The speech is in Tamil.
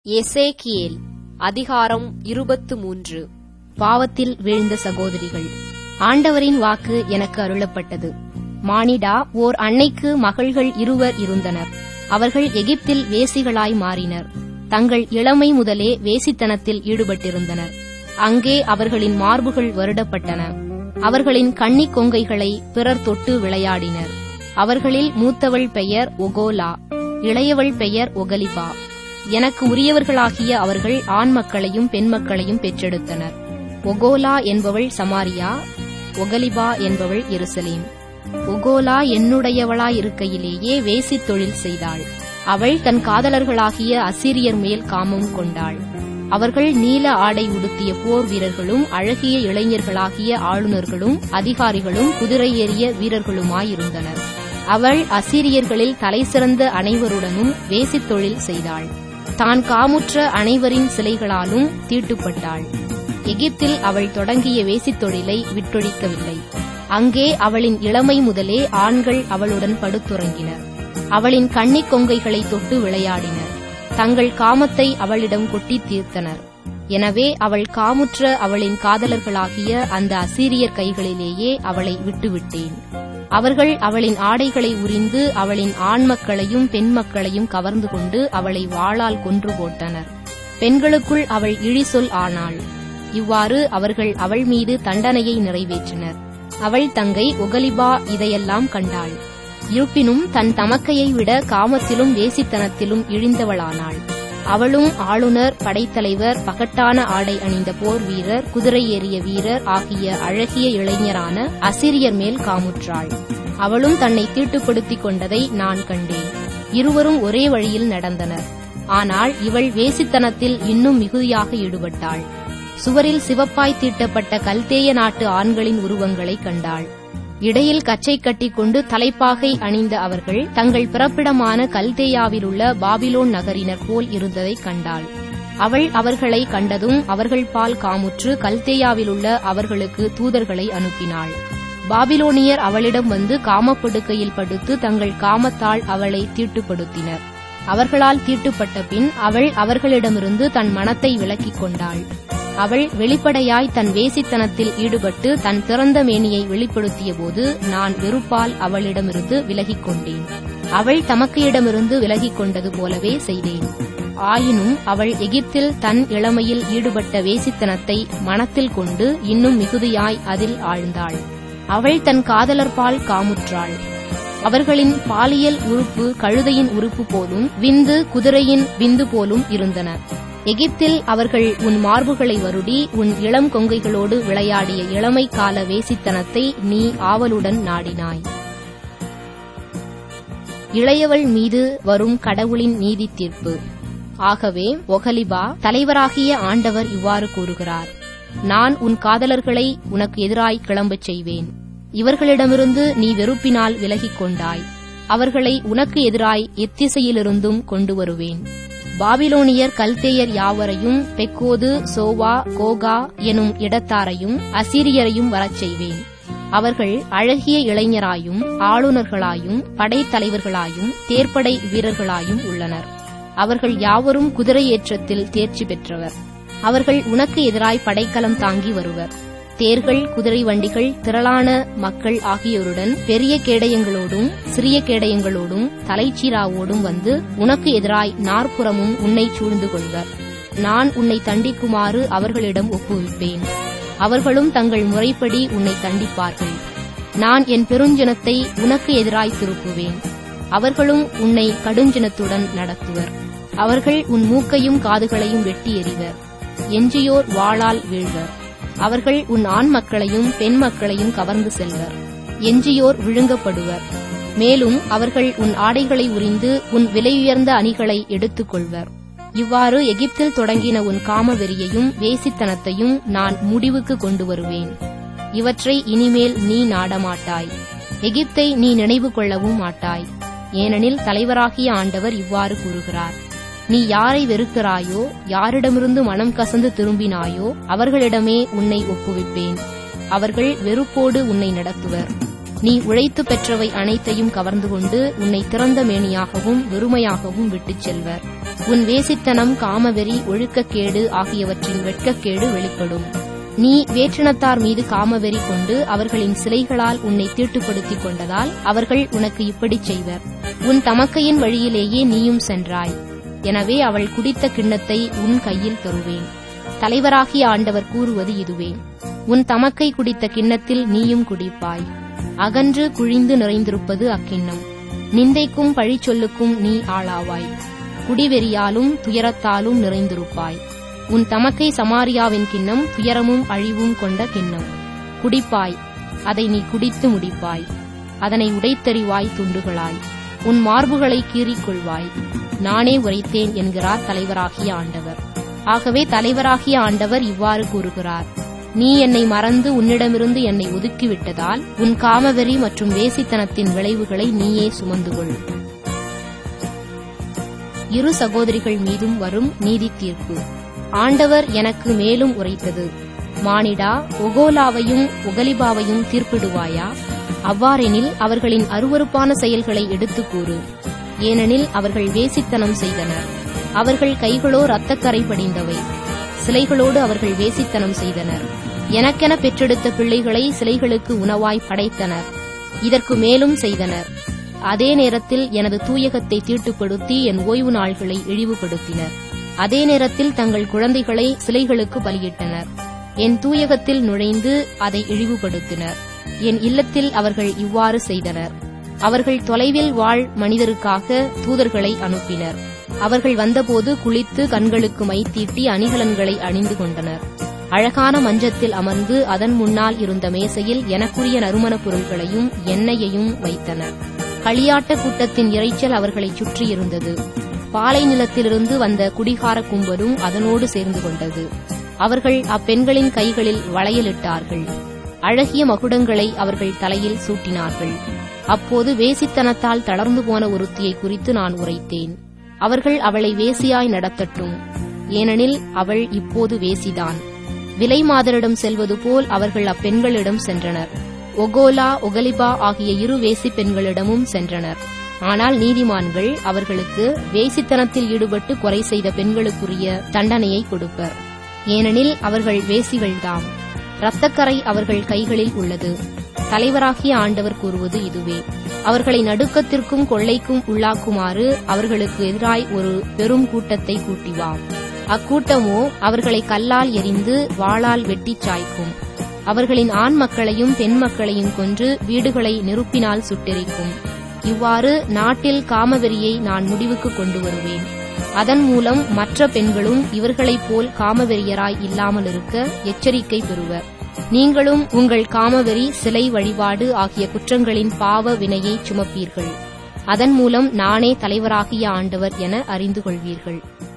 எசேக்கியேல் அதிகாரம் இருபத்து மூன்று பாவத்தில் வீழ்ந்த சகோதரிகள் ஆண்டவரின் வாக்கு எனக்கு அருளப்பட்டது மானிடா ஓர் அன்னைக்கு மகள்கள் இருவர் இருந்தனர் அவர்கள் எகிப்தில் வேசிகளாய் மாறினர் தங்கள் இளமை முதலே வேசித்தனத்தில் ஈடுபட்டிருந்தனர் அங்கே அவர்களின் மார்புகள் வருடப்பட்டன அவர்களின் கன்னிக் கொங்கைகளை பிறர் தொட்டு விளையாடினர் அவர்களில் மூத்தவள் பெயர் ஒகோலா இளையவள் பெயர் ஒகலிபா எனக்கு உரியவர்களாகிய அவர்கள் ஆண் மக்களையும் பெண் மக்களையும் பெற்றெடுத்தனர் ஒகோலா என்பவள் சமாரியா ஒகலிபா என்பவள் எருசலேம் ஒகோலா என்னுடையவளாயிருக்கையிலேயே வேசித் தொழில் செய்தாள் அவள் தன் காதலர்களாகிய அசிரியர் மேல் காமம் கொண்டாள் அவர்கள் நீல ஆடை உடுத்திய போர் வீரர்களும் அழகிய இளைஞர்களாகிய ஆளுநர்களும் அதிகாரிகளும் குதிரை ஏறிய வீரர்களுமாயிருந்தனர் அவள் அசிரியர்களில் தலைசிறந்த அனைவருடனும் வேசித் தொழில் செய்தாள் தான் காமுற்ற அனைவரின் சிலைகளாலும் தீட்டுப்பட்டாள் எகிப்தில் அவள் தொடங்கிய வேசித் தொழிலை விட்டொழிக்கவில்லை அங்கே அவளின் இளமை முதலே ஆண்கள் அவளுடன் படுத்துறங்கினர் அவளின் கன்னிக் கொங்கைகளை தொட்டு விளையாடினர் தங்கள் காமத்தை அவளிடம் கொட்டித் தீர்த்தனர் எனவே அவள் காமுற்ற அவளின் காதலர்களாகிய அந்த அசீரியர் கைகளிலேயே அவளை விட்டுவிட்டேன் அவர்கள் அவளின் ஆடைகளை உரிந்து அவளின் ஆண் மக்களையும் பெண் மக்களையும் கவர்ந்து கொண்டு அவளை வாளால் கொன்று போட்டனர் பெண்களுக்குள் அவள் இழிசொல் ஆனாள் இவ்வாறு அவர்கள் அவள் மீது தண்டனையை நிறைவேற்றினர் அவள் தங்கை ஒகலிபா இதையெல்லாம் கண்டாள் இருப்பினும் தன் தமக்கையை விட காமத்திலும் வேசித்தனத்திலும் இழிந்தவளானாள் அவளும் ஆளுநர் படைத்தலைவர் பகட்டான ஆடை அணிந்த போர் வீரர் குதிரை ஏறிய வீரர் ஆகிய அழகிய இளைஞரான அசிரியர் மேல் காமுற்றாள் அவளும் தன்னை தீட்டுப்படுத்திக் கொண்டதை நான் கண்டேன் இருவரும் ஒரே வழியில் நடந்தனர் ஆனால் இவள் வேசித்தனத்தில் இன்னும் மிகுதியாக ஈடுபட்டாள் சுவரில் சிவப்பாய் தீட்டப்பட்ட கல்தேய நாட்டு ஆண்களின் உருவங்களை கண்டாள் இடையில் கச்சை கட்டிக்கொண்டு தலைப்பாகை அணிந்த அவர்கள் தங்கள் பிறப்பிடமான கல்தேயாவிலுள்ள பாபிலோன் நகரினர் போல் இருந்ததைக் கண்டாள் அவள் அவர்களை கண்டதும் அவர்கள் பால் காமுற்று கல்தேயாவிலுள்ள அவர்களுக்கு தூதர்களை அனுப்பினாள் பாபிலோனியர் அவளிடம் வந்து காமப்படுக்கையில் படுத்து தங்கள் காமத்தால் அவளை தீட்டுப்படுத்தினர் அவர்களால் தீட்டுப்பட்ட பின் அவள் அவர்களிடமிருந்து தன் மனத்தை விலக்கிக் கொண்டாள் அவள் வெளிப்படையாய் தன் வேசித்தனத்தில் ஈடுபட்டு தன் திறந்த மேனியை வெளிப்படுத்திய போது நான் வெறுப்பால் அவளிடமிருந்து விலகிக் கொண்டேன் அவள் தமக்கையிடமிருந்து விலகிக் கொண்டது போலவே செய்தேன் ஆயினும் அவள் எகிப்தில் தன் இளமையில் ஈடுபட்ட வேசித்தனத்தை மனத்தில் கொண்டு இன்னும் மிகுதியாய் அதில் ஆழ்ந்தாள் அவள் தன் காதலர்பால் காமுற்றாள் அவர்களின் பாலியல் உறுப்பு கழுதையின் உறுப்பு போலும் விந்து குதிரையின் விந்து போலும் இருந்தன எகிப்தில் அவர்கள் உன் மார்புகளை வருடி உன் இளம் கொங்கைகளோடு விளையாடிய இளமை கால வேசித்தனத்தை நீ ஆவலுடன் நாடினாய் இளையவள் மீது வரும் கடவுளின் நீதி தீர்ப்பு ஆகவே ஒகலிபா தலைவராகிய ஆண்டவர் இவ்வாறு கூறுகிறார் நான் உன் காதலர்களை உனக்கு எதிராய் கிளம்பச் செய்வேன் இவர்களிடமிருந்து நீ வெறுப்பினால் விலகிக் கொண்டாய் அவர்களை உனக்கு எதிராய் எத்திசையிலிருந்தும் கொண்டு வருவேன் பாபிலோனியர் கல்தேயர் யாவரையும் பெக்கோது சோவா கோகா எனும் இடத்தாரையும் அசீரியரையும் வரச் செய்வேன் அவர்கள் அழகிய இளைஞராயும் ஆளுநர்களாயும் படைத்தலைவர்களாயும் தேர்ப்படை வீரர்களாயும் உள்ளனர் அவர்கள் யாவரும் குதிரை ஏற்றத்தில் தேர்ச்சி பெற்றவர் அவர்கள் உனக்கு எதிராய் படைக்கலம் தாங்கி வருவர் தேர்கள் குதிரை வண்டிகள் திரளான மக்கள் ஆகியோருடன் பெரிய கேடயங்களோடும் சிறிய கேடயங்களோடும் தலைச்சீராவோடும் வந்து உனக்கு எதிராய் நாற்புறமும் உன்னை சூழ்ந்து கொள்வர் நான் உன்னை தண்டிக்குமாறு அவர்களிடம் ஒப்புவிப்பேன் அவர்களும் தங்கள் முறைப்படி உன்னை தண்டிப்பார்கள் நான் என் பெருஞ்சினத்தை உனக்கு எதிராய் திருப்புவேன் அவர்களும் உன்னை கடுஞ்சினத்துடன் நடத்துவர் அவர்கள் உன் மூக்கையும் காதுகளையும் வெட்டி எறிவர் எஞ்சியோர் வாளால் வீழ்வர் அவர்கள் உன் ஆண் மக்களையும் பெண் மக்களையும் கவர்ந்து செல்வர் எஞ்சியோர் விழுங்கப்படுவர் மேலும் அவர்கள் உன் ஆடைகளை உரிந்து உன் விலையுயர்ந்த அணிகளை எடுத்துக் கொள்வர் இவ்வாறு எகிப்தில் தொடங்கின உன் காமவெறியையும் வேசித்தனத்தையும் நான் முடிவுக்கு கொண்டு வருவேன் இவற்றை இனிமேல் நீ நாடமாட்டாய் எகிப்தை நீ நினைவு கொள்ளவும் மாட்டாய் ஏனெனில் தலைவராகிய ஆண்டவர் இவ்வாறு கூறுகிறார் நீ யாரை வெறுக்கிறாயோ யாரிடமிருந்து மனம் கசந்து திரும்பினாயோ அவர்களிடமே உன்னை ஒப்புவிப்பேன் அவர்கள் வெறுப்போடு உன்னை நடத்துவர் நீ உழைத்து பெற்றவை அனைத்தையும் கவர்ந்து கொண்டு உன்னை திறந்த மேனியாகவும் வெறுமையாகவும் விட்டுச் செல்வர் உன் வேசித்தனம் காமவெறி ஒழுக்கக்கேடு ஆகியவற்றின் வெட்கக்கேடு வெளிப்படும் நீ வேற்றினத்தார் மீது காமவெறி கொண்டு அவர்களின் சிலைகளால் உன்னை தீட்டுப்படுத்திக் கொண்டதால் அவர்கள் உனக்கு இப்படிச் செய்வர் உன் தமக்கையின் வழியிலேயே நீயும் சென்றாய் எனவே அவள் குடித்த கிண்ணத்தை உன் கையில் தருவேன் தலைவராகிய ஆண்டவர் கூறுவது இதுவே உன் தமக்கை குடித்த கிண்ணத்தில் நீயும் குடிப்பாய் அகன்று குழிந்து நிறைந்திருப்பது அக்கிண்ணம் நிந்தைக்கும் பழிச்சொல்லுக்கும் நீ ஆளாவாய் குடிவெறியாலும் துயரத்தாலும் நிறைந்திருப்பாய் உன் தமக்கை சமாரியாவின் கிண்ணம் துயரமும் அழிவும் கொண்ட கிண்ணம் குடிப்பாய் அதை நீ குடித்து முடிப்பாய் அதனை உடைத்தெறிவாய் துண்டுகளாய் உன் மார்புகளை கீறிக் கொள்வாய் நானே உரைத்தேன் என்கிறார் தலைவராகிய ஆண்டவர் ஆகவே தலைவராகிய ஆண்டவர் இவ்வாறு கூறுகிறார் நீ என்னை மறந்து உன்னிடமிருந்து என்னை ஒதுக்கிவிட்டதால் உன் காமவெறி மற்றும் வேசித்தனத்தின் விளைவுகளை நீயே சுமந்து கொள் இரு சகோதரிகள் மீதும் வரும் நீதி தீர்ப்பு ஆண்டவர் எனக்கு மேலும் உரைத்தது மானிடா ஒகோலாவையும் ஒகலிபாவையும் தீர்ப்பிடுவாயா அவ்வாறெனில் அவர்களின் அருவருப்பான செயல்களை எடுத்துக் கூறு ஏனெனில் அவர்கள் வேசித்தனம் செய்தனர் அவர்கள் கைகளோ இரத்தக்கரை படிந்தவை சிலைகளோடு அவர்கள் வேசித்தனம் செய்தனர் எனக்கென பெற்றெடுத்த பிள்ளைகளை சிலைகளுக்கு உணவாய் படைத்தனர் இதற்கு மேலும் செய்தனர் அதே நேரத்தில் எனது தூயகத்தை தீட்டுப்படுத்தி என் ஓய்வு நாள்களை இழிவுபடுத்தினர் அதே நேரத்தில் தங்கள் குழந்தைகளை சிலைகளுக்கு பலியிட்டனர் என் தூயகத்தில் நுழைந்து அதை இழிவுபடுத்தினர் என் இல்லத்தில் அவர்கள் இவ்வாறு செய்தனர் அவர்கள் தொலைவில் வாழ் மனிதருக்காக தூதர்களை அனுப்பினர் அவர்கள் வந்தபோது குளித்து கண்களுக்கு மைத்தீட்டி அணிகலன்களை அணிந்து கொண்டனர் அழகான மஞ்சத்தில் அமர்ந்து அதன் முன்னால் இருந்த மேசையில் எனக்குரிய நறுமணப் பொருள்களையும் எண்ணெயையும் வைத்தனர் களியாட்ட கூட்டத்தின் இறைச்சல் அவர்களைச் சுற்றியிருந்தது பாலை நிலத்திலிருந்து வந்த குடிகார கும்பலும் அதனோடு சேர்ந்து கொண்டது அவர்கள் அப்பெண்களின் கைகளில் வளையலிட்டார்கள் அழகிய மகுடங்களை அவர்கள் தலையில் சூட்டினார்கள் அப்போது வேசித்தனத்தால் தளர்ந்து போன ஒருத்தியை குறித்து நான் உரைத்தேன் அவர்கள் அவளை வேசியாய் நடத்தட்டும் ஏனெனில் அவள் இப்போது வேசிதான் விலை மாதரிடம் செல்வது போல் அவர்கள் அப்பெண்களிடம் சென்றனர் ஒகோலா ஒகலிபா ஆகிய இரு வேசி பெண்களிடமும் சென்றனர் ஆனால் நீதிமான்கள் அவர்களுக்கு வேசித்தனத்தில் ஈடுபட்டு கொலை செய்த பெண்களுக்குரிய தண்டனையை கொடுப்பர் ஏனெனில் அவர்கள் வேசிகள்தாம் இரத்தக்கரை அவர்கள் கைகளில் உள்ளது தலைவராகிய ஆண்டவர் கூறுவது இதுவே அவர்களை நடுக்கத்திற்கும் கொள்ளைக்கும் உள்ளாக்குமாறு அவர்களுக்கு எதிராய் ஒரு பெரும் கூட்டத்தை கூட்டிவா அக்கூட்டமோ அவர்களை கல்லால் எரிந்து வாளால் வெட்டிச் சாய்க்கும் அவர்களின் ஆண் மக்களையும் பெண் மக்களையும் கொன்று வீடுகளை நெருப்பினால் சுட்டெரிக்கும் இவ்வாறு நாட்டில் காமவெறியை நான் முடிவுக்கு கொண்டு வருவேன் அதன் மூலம் மற்ற பெண்களும் இவர்களைப் போல் காமவெறியராய் இல்லாமல் இருக்க எச்சரிக்கை பெறுவர் நீங்களும் உங்கள் காமவெறி சிலை வழிபாடு ஆகிய குற்றங்களின் பாவ வினையை சுமப்பீர்கள் அதன் மூலம் நானே தலைவராகிய ஆண்டவர் என அறிந்து கொள்வீர்கள்